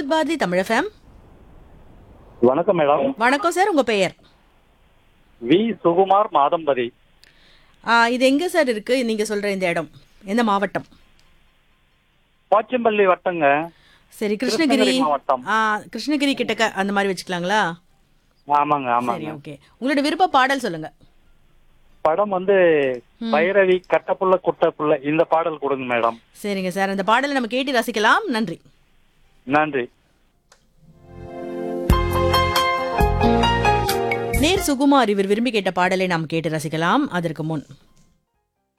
Vividh Bharati Tamil FM. வணக்கம் madam வணக்கம் sir உங்க பெயர் வி சுகுமார் மாதம்பதி ஆ, இது எங்க சார் இருக்கு நீங்க சொல்ற இந்த இடம் எந்த மாவட்டம் போச்சம்பள்ளி வட்டங்க சரி கிருஷ்ணகிரி கிருஷ்ணகிரி மாவட்டம். ஆ கிருஷ்ணகிரி கிட்டக்க அந்த மாதிரி வச்சுக்கலாங்களா ஆமாங்க சரி ஆமாங்க ஓகே உங்களோட விருப்ப பாடல் சொல்லுங்க படம் வந்து பைரவி கட்டப்புள்ள குட்டப்புள்ள இந்த பாடல் கொடுங்க மேடம் சரிங்க சார் அந்த பாடலை நம்ம கேட்டு ரசிக்கலாம் நன்றி நன்றி நேர் சுகுமார் இவர் விரும்பி கேட்ட பாடலை நாம் கேட்டு ரசிக்கலாம் அதற்கு முன்